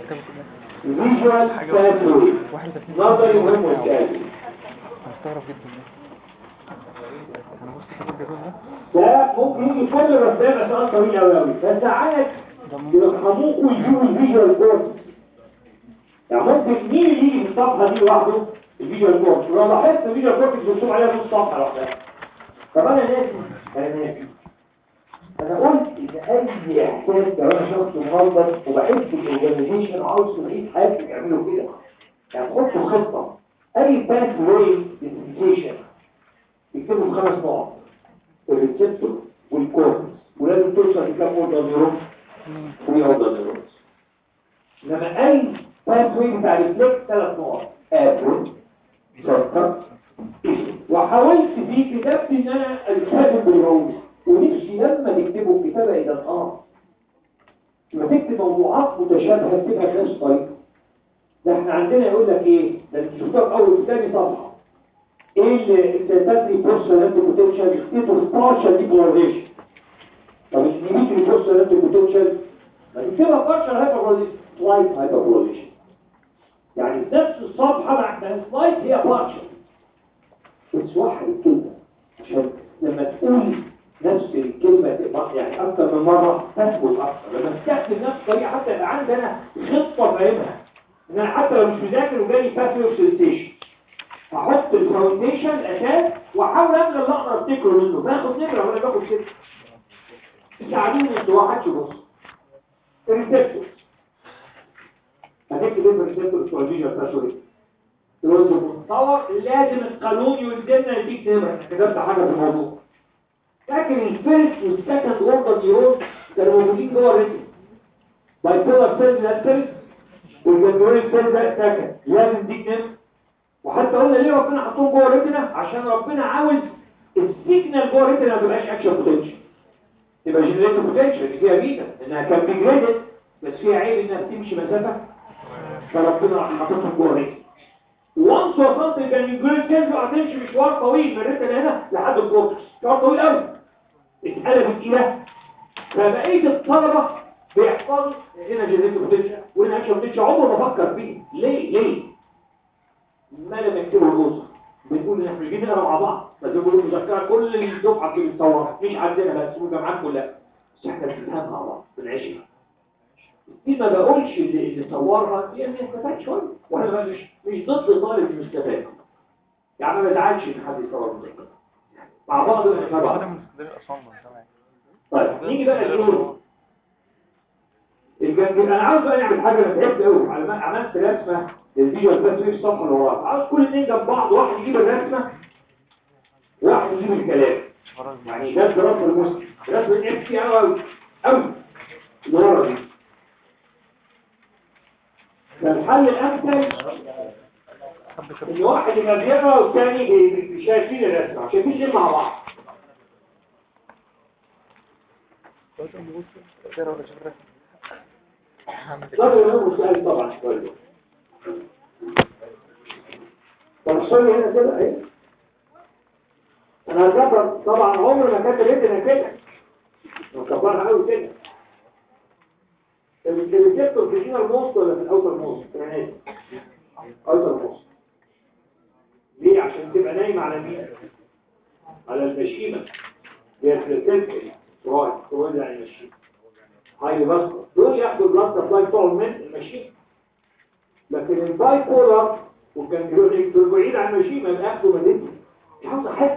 فيجوال باثوي نظري مهم وثالث مستغرب جدا انا بص كده الجدول ده ده ممكن يجي كل الرسائل عشان طويل قوي قوي بس عايز يرحموكوا ويجيبوا الفيجوال كورتكس يعني ممكن مين اللي يجي في الصفحه دي لوحده الفيجوال كورتكس ولو لاحظت الفيجوال كورتكس مكتوب عليها نص صفحه لوحدها طب انا ناسي انا ناسي انا قلت ان اي احساس لو انا شخص منظم وبحب الاورجانيزيشن وعاوز تعيد حياتي يعملوا كده يعني تحطوا خطه اي باث واي ديسيفيكيشن يكتبوا خمس نقط الريسبتور والكورتكس ولازم توصل لكام اوردر نيورون 3 اوردر نيورونز انما اي باث واي بتاع الريفلكس ثلاث نقط ابرد شورتكت وحاولت في كتابتي ان انا التزم بالروز ونفسي لما تكتبوا الكتابه الى الان لما تكتب موضوعات متشابهه تكتبها بنفس الطريقه ده احنا عندنا يقول لك ايه ده انت شفتها في اول ثاني صفحه ايه اللي تدري بورصه انت بوتنشال تكتبه بارشال ديبولاريزيشن طب الديميتري بورصه انت بوتنشال ما تكتبها بارشال هايبربولاريزيشن سلايد هايبربولاريزيشن يعني في نفس الصفحه بعد سلايد هي بارشال بس واحد الكلمه عشان لما تقول نفس الكلمة تبقى يعني أكثر من مرة تثبت أكثر لما تستخدم نفس الطريقة حتى يبقى عندنا خطة فاهمها إن أنا حتى لو مش مذاكر وجالي باسيف سيليتيشن هحط الفاونديشن الأساس وأحاول أملى اللي أقدر أفتكره منه باخد نمرة وأنا باخد كده ساعدوني أنتوا واحد بص الريسبتور هنكتب إيه في الريسبتور بتوع الفيجن بتاعته تقول له متصور لازم القانون يلزمنا يديك نمرة أنت كتبت حاجة في الموضوع لكن الفيرست والسكند اوردر نيورون كانوا موجودين جوه الريتم باي بولار سيل ده الفيرست والجنجورين سيل ده السكند لازم ديك نم وحتى قلنا ليه ربنا حطهم جوه الريتنا عشان ربنا عاوز السيجنال جوه الريتنا ما تبقاش اكشن بوتنشال تبقى جنريتور بوتنشال اللي فيها ميتا انها كان بيجريدد بس فيها عيب انها بتمشي مسافه فربنا راح حاططهم جوه الريتنا وانس وصلت الجنجورين سيل هتمشي مشوار طويل من الريتنا هنا لحد الكورتكس مشوار طويل قوي اتقلبت الى فبقيه الطلبه بيحفظوا هنا جنريت بوتنشال وهنا اكشن بوتنشال عمره ما فكر فيه ليه ليه ما لم يكتبوا الجزء بنقول ان احنا مش جايين نقرا مع بعض بس بيقولوا مذكره كل الدفعه دي بتصور مش عندنا بس والجامعات كلها بس احنا بنفهمها مع بعض بنعيشها دي ما بقولش اللي, اللي صورها دي ما استفاد شويه وانا بقى مش مش ضد طالب المستفاد يعني ما بزعلش ان حد يصور مذكره مع بعض ونفهم بعض من صدر الأصم تمام طيب نيجي بقى الجنون الجنجل انا عاوز بقى نعمل حاجه انا تعبت قوي عمل- عملت رسمه للفيديو بس في الصفحه اللي وراها عاوز كل اتنين جنب بعض واحد يجيب الرسمه وواحد يجيب الكلام يعني ده دراسه المسلم رسمه ام سي قوي قوي قوي اللي ورا دي فالحل الامثل ان واحد يبقى بيقرا والثاني بي- بي- شايفين الرسمه شايفين الاثنين مع بعض صار له سؤال طبعا شويه طب السؤال هنا كده اهي انا هكبر طبعا عمر ما كانت ريتنا كده مكبرها قوي كده الريسبتور في الجينال موست ولا في الاوتر موست كرانات اوتر موست ليه عشان تبقى نايمه على مين على المشيمه هي الفلتنكري رايت تولد على المشيمه هاي بس دول ياخدوا البلاد سبلاي بتوعهم من المشيمه لكن الباي بولار والجنجلونيك دول بعيد عن المشيمه يبقى ياخدوا مدينتي مش عاوز احس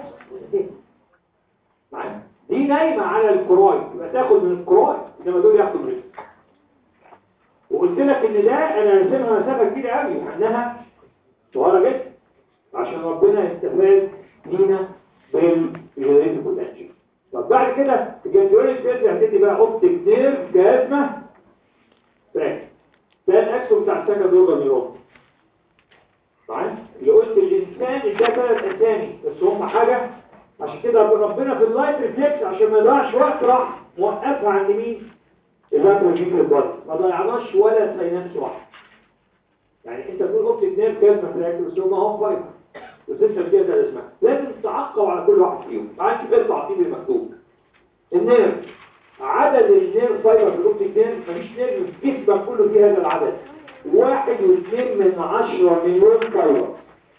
معايا دي نايمه على الكرويد يبقى تاخد من الكرويد انما دول ياخدوا من الرجل. وقلت لك ان ده انا رسمها مسافه كبيره قوي انها صغيره جدا عشان ربنا يستفاد لينا بالجنريتيف بوتنشال طب بعد كده الجنريتيف بوتنشال هتدي بقى اوبتيك نيرف جازمه تراك ده الاكسو بتاع السكند اوردر نيورون طيب اللي قلت الانسان ده ثلاث اسامي بس هم حاجه عشان كده ربنا في اللايت ريفلكس عشان ما يضيعش وقت راح موقفها عند مين اللايت ريفلكس ما ضيعناش ولا سينابس واحد يعني انت تقول اوبتيك نيرف كازما في الاكل بس هم هم فايبر وتنسى فيها ثلاث اسماء لازم تعقب على كل واحد فيهم ما عادش غير تعقيب المكتوب النيرف عدد النيرف فايبر في الاوبتيك نيرف مفيش نيرف في جسمك كله فيه هذا العدد واحد واثنين من عشرة مليون فايبر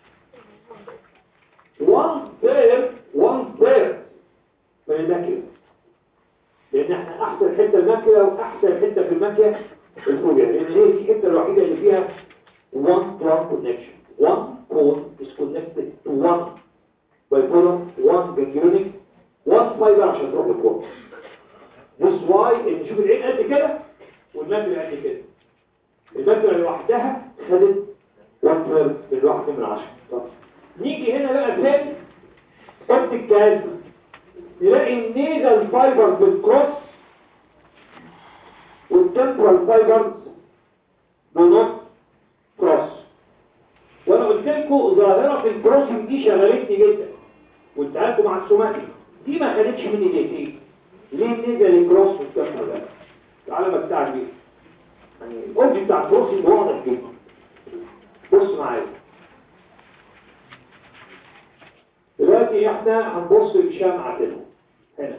1 third 1 third من الماكينة لان احنا احسن حته الماكينة واحسن حته في الماكينة الفوجيا لان هي دي الحته الوحيده اللي فيها one to one connection one code is connected to one bipolar one ganglionic one fiber عشان تروح للكور this why ان شوف العين قد كده والماكينة قد كده الماكينة لوحدها خدت 1 third بالواحد من عشرة طب نيجي هنا بقى تاني قلت الجهاز نلاقي النيزل فايبر بالكروس والتمبرال فايبر بنوت كروس وانا قلت لكم ظاهره في الكروسنج دي شغلتني جدا قلت لكم مع السوماتي دي ما خدتش مني دقيقتين ليه النيزل كروس والتمبرال ده تعالى بتاع دي يعني الاوبجي بتاع الكروسنج واضح جدا بص معايا دلوقتي احنا هنبص للشمعة كده هنا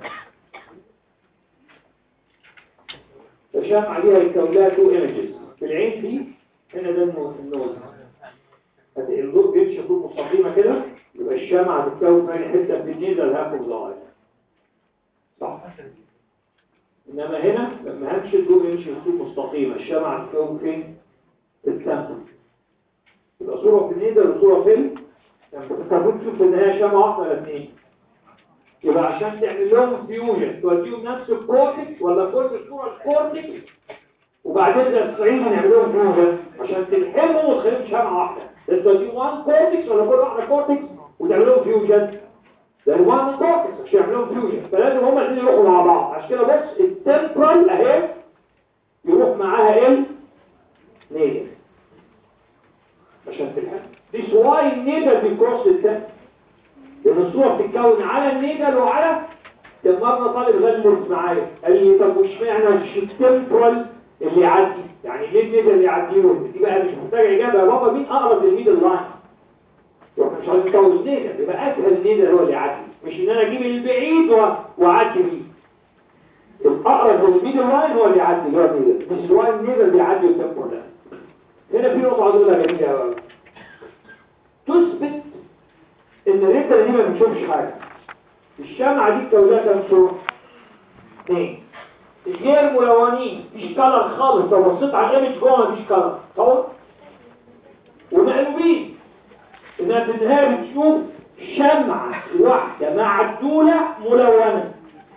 الشمعة دي هيكون لها تو ايمجز في العين دي هنا ده النوز النوز الضوء بيمشي خطوط مستقيمة كده يبقى الشمعة هتتكون في حتة في النيزل هاف اوف صح انما هنا لما همشي الضوء يمشي خطوط مستقيمة الشمعة هتتكون فين؟ في التمام يبقى صورة في النيزل وصورة فين؟ المفروض تشوف ان هي شمعة واحدة ولا اثنين يبقى عشان تعمل لهم فيوجن توديهم نفس الكورتكس ولا كل صورة الكورتكس وبعدين ده الصعيد هنعمل لهم فيوجن عشان تلحمهم وتخليهم شمعة واحدة ده توديهم وان كورتكس ولا كل واحدة كورتكس وتعمل لهم فيوجن ده الوان كورتكس عشان يعمل لهم فيوجن فلازم هما الاثنين يروحوا مع بعض عشان كده بص التمبرال اهي يروح معاها ال نيجر عشان تلحق This why النيدل بيكروس التاني لأن الصورة بتتكون على النيدل وعلى كان مرة طالب غلس معايا قال لي طب وش معنى مش التمبرال اللي يعدي يعني ليه النيدل اللي يعدي له دي بقى مش محتاج إجابة يا بابا مين أقرب للميدل لاين واحنا مش عايزين نكون النيدل يبقى أسهل النيدل هو اللي يعدي مش إن أنا أجيب البعيد وأعدي بيه الأقرب للميدل لاين هو اللي يعدي اللي هو النيدل مش هو النيدل بيعدي التمبرال هنا في نقطة عايز أقولها جميلة قوي تثبت ان الريتة دي ما بتشوفش حاجة الشمعة دي كونها كام صورة اثنين غير ملونين مفيش كلر خالص لو بصيت على الايمج جوه مفيش كلر طبعا ومقلوبين انها في النهاية بتشوف شمعة واحدة معدولة ملونة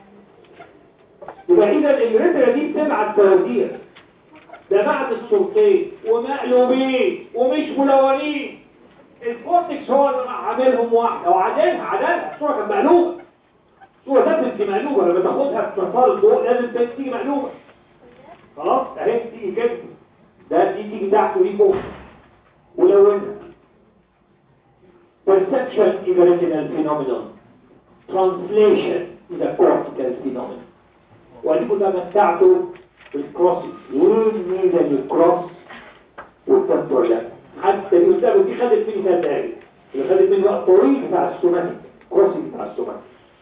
يبقى اذا الريتة دي بتبعت توازير ده بعد الصورتين ومقلوبين ومش ملونين الكورتكس هو اللي عاملهم واحدة وعدلها عدلها الصورة كانت مقلوبة الصورة ثبت دي مقلوبة لما تاخدها في مسار الضوء لازم تيجي مقلوبة خلاص اهي تيجي كده ده دي تيجي تحت ودي فوق ولونها perception is a retinal phenomenon translation is a cortical phenomenon ودي كلها متعته بالكروسنج والميزان الكروس والتنتوريات حتى دي قدامه دي خدت مني ثلاث دقايق اللي خدت مني وقت طويل بتاع السوماتيك كروسنج بتاع السوماتيك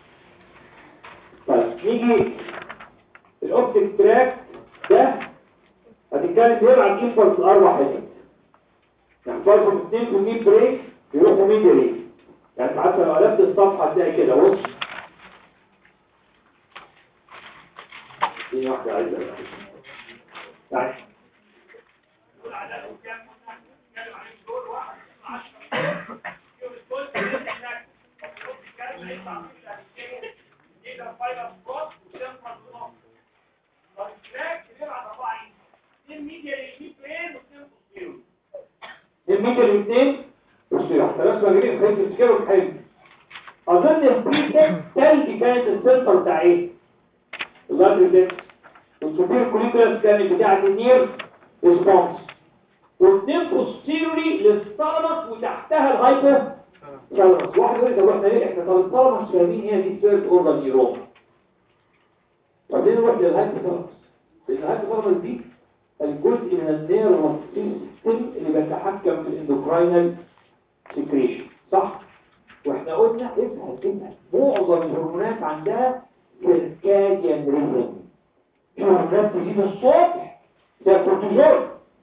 طيب نيجي الاوبتيك تراك ده هتتكلم بيبعت امبلس اربع حتت يعني فرضهم 2 في 100 بريك يروحوا 100 بريك يعني حتى لو قلبت الصفحه هتلاقي كده بص دي واحده عايزه يعني الميجر الاثنين والصياح ثلاث مجارين خلص تفكيروا حلو اظن البري تلج كانت السنتر بتاع ايه اللاتر ده والسوبير كوليكولاس كانت بتاعه النير ريسبونس واثنين بوستيروري للثالاموس وتحتها الهايبو ثالاموس واحد يقول طب احنا ليه احنا طب الثالاموس فاهمين هي دي ثيرد اورجان نيورون طب ليه نروح للهايبو ثالاموس لان الهايبو ثالاموس دي الجزء من النيرفس سيستم اللي بيتحكم في الاندوكراينال سكريشن صح واحنا قلنا افهم افهم معظم الهرمونات عندها سيركاديان ريزم في هرمونات تزيد الصبح زي الكورتيزول